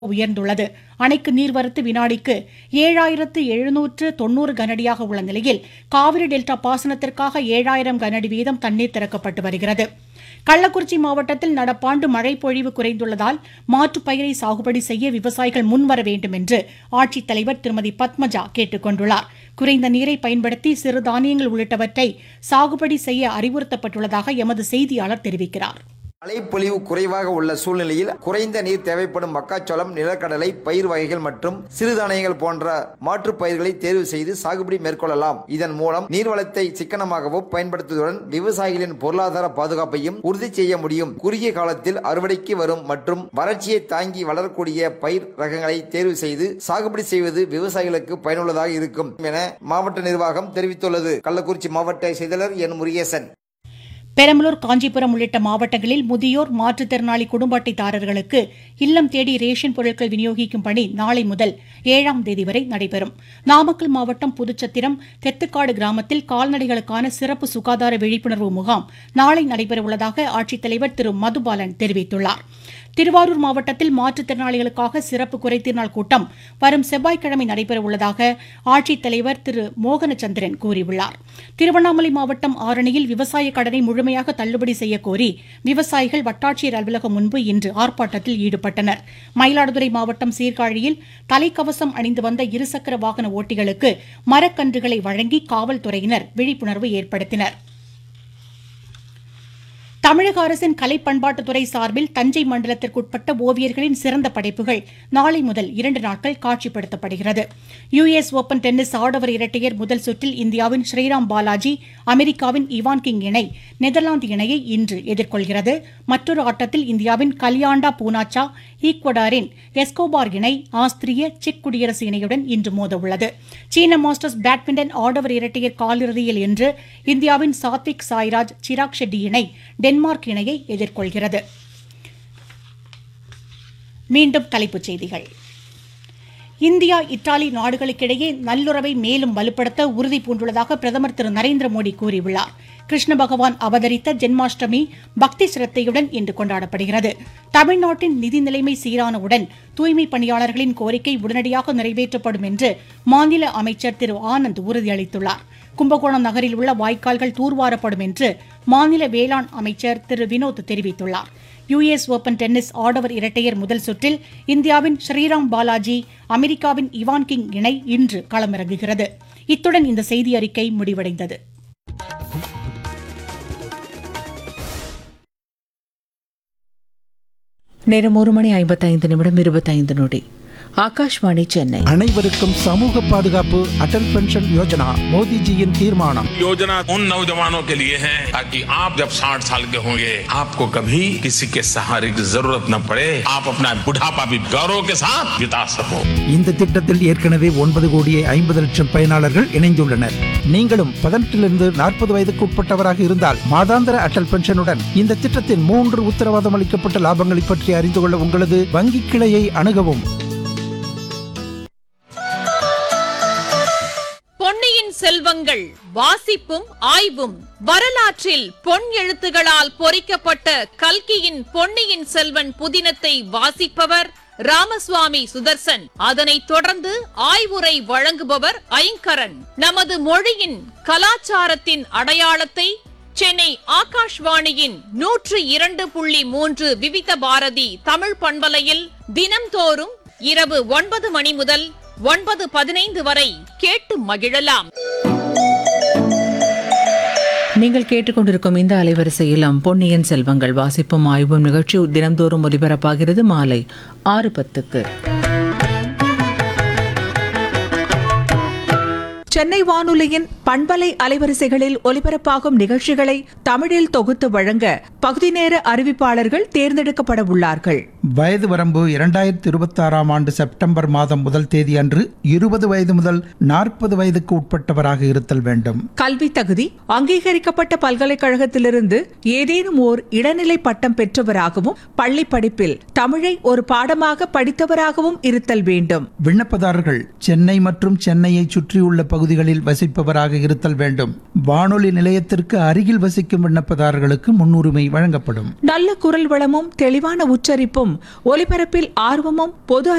உயர்ந்துள்ளது அணைக்கு நீர்வரத்து வினாடிக்கு ஏழாயிரத்து எழுநூற்று தொன்னூறு கனஅடியாக உள்ள நிலையில் காவிரி டெல்டா பாசனத்திற்காக ஏழாயிரம் கனஅடி வீதம் தண்ணீர் திறக்கப்பட்டு வருகிறது கள்ளக்குறிச்சி மாவட்டத்தில் நடப்பாண்டு மழை பொழிவு குறைந்துள்ளதால் மாற்றுப் பயிரை சாகுபடி செய்ய விவசாயிகள் முன்வர வேண்டும் என்று ஆட்சித்தலைவர் திருமதி பத்மஜா கேட்டுக் கொண்டுள்ளார் குறைந்த நீரை பயன்படுத்தி சிறுதானியங்கள் உள்ளிட்டவற்றை சாகுபடி செய்ய அறிவுறுத்தப்பட்டுள்ளதாக எமது செய்தியாளர் தெரிவிக்கிறார் மழைப்பொழிவு குறைவாக உள்ள சூழ்நிலையில் குறைந்த நீர் தேவைப்படும் மக்காச்சோளம் நிலக்கடலை பயிர் வகைகள் மற்றும் சிறுதானியங்கள் போன்ற மாற்றுப் பயிர்களை தேர்வு செய்து சாகுபடி மேற்கொள்ளலாம் இதன் மூலம் நீர்வளத்தை சிக்கனமாகவும் பயன்படுத்துவதுடன் விவசாயிகளின் பொருளாதார பாதுகாப்பையும் உறுதி செய்ய முடியும் குறுகிய காலத்தில் அறுவடைக்கு வரும் மற்றும் வறட்சியை தாங்கி வளரக்கூடிய பயிர் ரகங்களை தேர்வு செய்து சாகுபடி செய்வது விவசாயிகளுக்கு பயனுள்ளதாக இருக்கும் என மாவட்ட நிர்வாகம் தெரிவித்துள்ளது கள்ளக்குறிச்சி மாவட்ட செயலர் என் முருகேசன் பெரம்பலூர் காஞ்சிபுரம் உள்ளிட்ட மாவட்டங்களில் முதியோர் மாற்றுத்திறனாளி குடும்ப அட்டைதாரர்களுக்கு இல்லம் தேடி ரேஷன் பொருட்கள் விநியோகிக்கும் பணி நாளை முதல் ஏழாம் தேதி வரை நடைபெறும் நாமக்கல் மாவட்டம் புதுச்சத்திரம் தெத்துக்காடு கிராமத்தில் கால்நடைகளுக்கான சிறப்பு சுகாதார விழிப்புணர்வு முகாம் நாளை நடைபெறவுள்ளதாக ஆட்சித்தலைவர் திரு மதுபாலன் தெரிவித்துள்ளார் திருவாரூர் மாவட்டத்தில் மாற்றுத்திறனாளிகளுக்காக சிறப்பு குறைதீர் நாள் கூட்டம் வரும் செவ்வாய்க்கிழமை நடைபெறவுள்ளதாக ஆட்சித்தலைவர் திரு மோகனச்சந்திரன் கூறியுள்ளார் திருவண்ணாமலை மாவட்டம் ஆரணியில் விவசாய கடனை முழுமையாக தள்ளுபடி செய்ய கோரி விவசாயிகள் வட்டாட்சியர் அலுவலகம் முன்பு இன்று ஆர்ப்பாட்டத்தில் ஈடுபட்டனர் மயிலாடுதுறை மாவட்டம் சீர்காழியில் தலைக்கவசம் அணிந்து வந்த இருசக்கர வாகன ஓட்டிகளுக்கு மரக்கன்றுகளை வழங்கி காவல்துறையினர் விழிப்புணர்வு ஏற்படுத்தினர் தமிழக அரசின் கலை பண்பாட்டுத்துறை சார்பில் தஞ்சை மண்டலத்திற்குட்பட்ட ஓவியர்களின் சிறந்த படைப்புகள் நாளை முதல் இரண்டு நாட்கள் காட்சிப்படுத்தப்படுகிறது யுஎஸ் ஓபன் டென்னிஸ் ஆடவர் இரட்டையர் முதல் சுற்றில் இந்தியாவின் ஸ்ரீராம் பாலாஜி அமெரிக்காவின் இவான் கிங் இணை நெதர்லாந்து இணையை இன்று எதிர்கொள்கிறது மற்றொரு ஆட்டத்தில் இந்தியாவின் கல்யாண்டா பூனாச்சா ஈக்வடாரின் எஸ்கோபார் இணை ஆஸ்திரிய செக் குடியரசு இணையுடன் இன்று மோதவுள்ளது சீன மாஸ்டர்ஸ் பேட்மிண்டன் ஆடவர் இரட்டையர் காலிறுதியில் இன்று இந்தியாவின் சாத்விக் சாய்ராஜ் சிராக் ஷெட்டி இணை டென்மார்க் இணையை எதிர்கொள்கிறது மீண்டும் தலைப்புச் செய்திகள் இந்தியா இத்தாலி நாடுகளுக்கிடையே நல்லுறவை மேலும் வலுப்படுத்த உறுதி பூண்டுள்ளதாக பிரதமர் திரு நரேந்திர மோடி கூறியுள்ளார் கிருஷ்ண பகவான் அவதரித்த ஜென்மாஷ்டமி பக்தி சிரத்தையுடன் இன்று கொண்டாடப்படுகிறது தமிழ்நாட்டின் நிதி நிலைமை சீரானவுடன் தூய்மை பணியாளர்களின் கோரிக்கை உடனடியாக நிறைவேற்றப்படும் என்று மாநில அமைச்சர் திரு ஆனந்த் உறுதியளித்துள்ளார் கும்பகோணம் நகரில் உள்ள வாய்க்கால்கள் தூர்வாரப்படும் என்று மாநில வேளாண் அமைச்சர் திரு வினோத் தெரிவித்துள்ளார் யுஎஸ் ஓபன் டென்னிஸ் ஆடவர் இரட்டையர் முதல் சுற்றில் இந்தியாவின் ஸ்ரீராம் பாலாஜி அமெரிக்காவின் இவான் கிங் இணை இன்று களமிறங்குகிறது இத்துடன் இந்த செய்தி அறிக்கை முடிவடைந்தது நேரம் ஒரு மணி ஐம்பத்தைந்து நிமிடம் இருபத்தைந்து நொடி ஆகாஷ்வாணி சென்னை அனைவருக்கும் சமூக பாதுகாப்பு அடல் பென்ஷன் யோஜனா மோடிஜியின் தீர்மானம் योजना उन नौजवानों के लिए है ताकि आप जब 60 साल के होंगे आपको कभी किसी के सहारे की जरूरत न पड़े आप अपना बुढ़ापा भी गौरव के साथ बिता सको இந்த திட்டத்தில் ஏற்கனவே ஒன்பது கோடியே ஐம்பது லட்சம் பயனாளர்கள் இணைந்துள்ளனர் நீங்களும் பதினெட்டிலிருந்து நாற்பது வயதுக்கு உட்பட்டவராக இருந்தால் மாதாந்திர அடல் பென்ஷனுடன் இந்த திட்டத்தின் மூன்று உத்தரவாதம் அளிக்கப்பட்ட லாபங்களை பற்றி அறிந்து கொள்ள உங்களது வங்கி கிளையை அணுகவும் பொன்னியின் செல்வங்கள் வாசிப்பும் ஆய்வும் வரலாற்றில் பொன் எழுத்துகளால் பொறிக்கப்பட்ட கல்கியின் பொன்னியின் செல்வன் புதினத்தை வாசிப்பவர் ராமசுவாமி சுதர்சன் அதனைத் தொடர்ந்து ஆய்வுரை வழங்குபவர் ஐங்கரன் நமது மொழியின் கலாச்சாரத்தின் அடையாளத்தை சென்னை ஆகாஷ்வாணியின் நூற்று இரண்டு புள்ளி மூன்று விவித பாரதி தமிழ் பண்பலையில் தினம்தோறும் இரவு ஒன்பது மணி முதல் ஒன்பது பதினைந்து வரை கேட்டு மகிழலாம் நீங்கள் கேட்டுக்கொண்டிருக்கும் இந்த அலைவரிசையிலும் பொன்னியின் செல்வங்கள் வாசிப்பும் ஆய்வும் நிகழ்ச்சி தினம்தோறும் ஒலிபரப்பாகிறது மாலை ஆறு பத்துக்கு சென்னை வானொலியின் பண்பலை அலைவரிசைகளில் ஒலிபரப்பாகும் நிகழ்ச்சிகளை தமிழில் தொகுத்து வழங்க பகுதி நேர அறிவிப்பாளர்கள் தேர்ந்தெடுக்கப்பட உள்ளார்கள் வயது வரம்பு இரண்டாயிரத்தி இருபத்தாறாம் ஆண்டு செப்டம்பர் மாதம் முதல் தேதி அன்று இருபது வயது முதல் நாற்பது வயதுக்கு உட்பட்டவராக இருத்தல் வேண்டும் கல்வி தகுதி அங்கீகரிக்கப்பட்ட பல்கலைக்கழகத்திலிருந்து ஏதேனும் ஓர் இடைநிலை பட்டம் பெற்றவராகவும் பள்ளி படிப்பில் தமிழை ஒரு பாடமாக படித்தவராகவும் இருத்தல் வேண்டும் விண்ணப்பதாரர்கள் சென்னை மற்றும் சென்னையை சுற்றியுள்ள பகுதிகளில் வசிப்பவராக இருத்தல் வேண்டும் வானொலி நிலையத்திற்கு அருகில் வசிக்கும் விண்ணப்பதாரர்களுக்கு முன்னுரிமை வழங்கப்படும் நல்ல குரல் வளமும் தெளிவான உச்சரிப்பும் ஒலிபரப்பில் ஆர்வமும் பொது